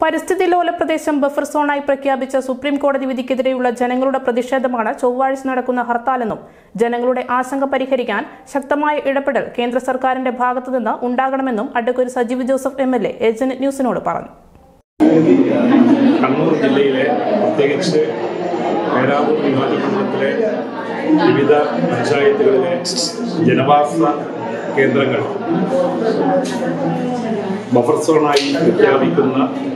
പരിസ്ഥിതി ലോല പ്രദേശം ബഫർ സോണായി പ്രഖ്യാപിച്ച സുപ്രീം കോടതി വിധിക്കെതിരെയുള്ള ജനങ്ങളുടെ പ്രതിഷേധമാണ് ചൊവ്വാഴ്ച നടക്കുന്ന ഹർത്താലെന്നും ജനങ്ങളുടെ ആശങ്ക പരിഹരിക്കാൻ ശക്തമായ ഇടപെടൽ കേന്ദ്ര സർക്കാരിന്റെ ഭാഗത്തുനിന്ന് ഉണ്ടാകണമെന്നും advocate Sajeev Joseph M L A ഏജന്റ് ന്യൂസിനോട് പറഞ്ഞു കണ്ണൂർ ജില്ലയിലെ പ്രത്യേകിച്ച് പേരാവൂർ നിയോജകമണ്ഡലത്തിലെ വിവിധ പഞ്ചായത്തുകളിലെ ജനവാസ കേന്ദ്രങ്ങൾ ബഫർ സോണായി പ്രഖ്യാപിക്കുന്ന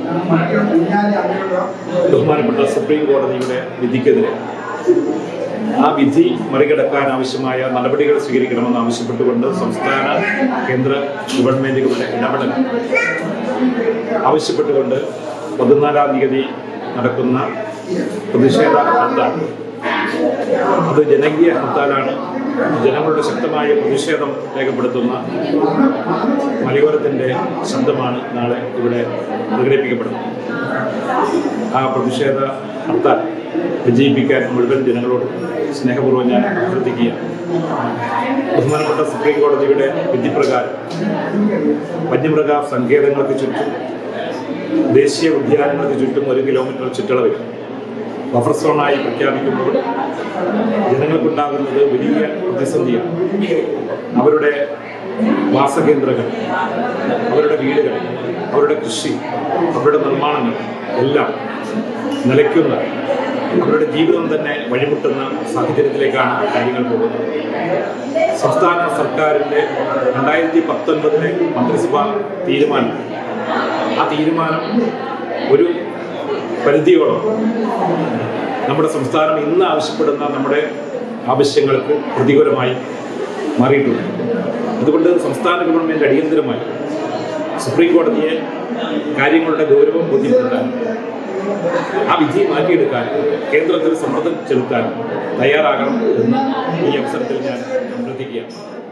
ബഹുമാനപ്പെട്ട സുപ്രീം കോടതിയുടെ വിധിക്കെതിരെ ആ വിധി മറികടക്കാൻ ആവശ്യമായ നടപടികൾ സ്വീകരിക്കണമെന്ന് ആവശ്യപ്പെട്ടുകൊണ്ട് സംസ്ഥാന കേന്ദ്ര ഗവൺമെന്റുകളുടെ ഇടപെടൽ ആവശ്യപ്പെട്ടുകൊണ്ട് പതിനാലാം തീയതി നടക്കുന്ന പ്രതിഷേധ ഹർത്താൽ അത് ജനകീയ ഹർത്താലാണ് ജനങ്ങളുടെ ശക്തമായ പ്രതിഷേധം രേഖപ്പെടുത്തുന്ന മലയോരത്തിൻ്റെ ശബ്ദമാണ് നാളെ ഇവിടെ പ്രകടിപ്പിക്കപ്പെടുന്നത് ആ പ്രതിഷേധ ഹർത്താൽ വിജയിപ്പിക്കാൻ മുഴുവൻ ജനങ്ങളോട് സ്നേഹപൂർവ്വം ഞാൻ അഭ്യർത്ഥിക്കുകയാണ് ബഹുമാനപ്പെട്ട സുപ്രീം കോടതിയുടെ വിധിപ്രകാരം വന്യമൃഗ സങ്കേതങ്ങൾക്ക് ചുറ്റും ദേശീയ ഉദ്യാനങ്ങൾക്ക് ചുറ്റും ഒരു കിലോമീറ്റർ ചുറ്റളവിൽ ബഫർ സോണായി പ്രഖ്യാപിക്കുമ്പോൾ ജനങ്ങൾക്കുണ്ടാകുന്നത് വലിയ പ്രതിസന്ധിയാണ് അവരുടെ വാസകേന്ദ്രങ്ങൾ അവരുടെ വീടുകൾ അവരുടെ കൃഷി അവരുടെ നിർമ്മാണങ്ങൾ എല്ലാം നിലയ്ക്കുന്ന അവരുടെ ജീവിതം തന്നെ വഴിമുട്ടുന്ന സാഹചര്യത്തിലേക്കാണ് കാര്യങ്ങൾ പോകുന്നത് സംസ്ഥാന സർക്കാരിൻ്റെ രണ്ടായിരത്തി പത്തൊൻപതിലെ മന്ത്രിസഭാ തീരുമാനം ആ തീരുമാനം ഒരു പരിധിയോളം നമ്മുടെ സംസ്ഥാനം ഇന്ന് ആവശ്യപ്പെടുന്ന നമ്മുടെ ആവശ്യങ്ങൾക്ക് പ്രതികൂലമായി മാറിയിട്ടുണ്ട് അതുകൊണ്ട് സംസ്ഥാന ഗവൺമെൻറ് അടിയന്തരമായി സുപ്രീം കോടതിയെ കാര്യങ്ങളുടെ ഗൗരവം ബോധ്യപ്പെടുത്താൻ ആ വിധി മാറ്റിയെടുക്കാൻ കേന്ദ്രത്തിൽ സമ്മർദ്ദം ചെലുത്താൻ തയ്യാറാകണം എന്ന് ഈ അവസരത്തിൽ ഞാൻ അഭ്യർത്ഥിക്കുകയാണ്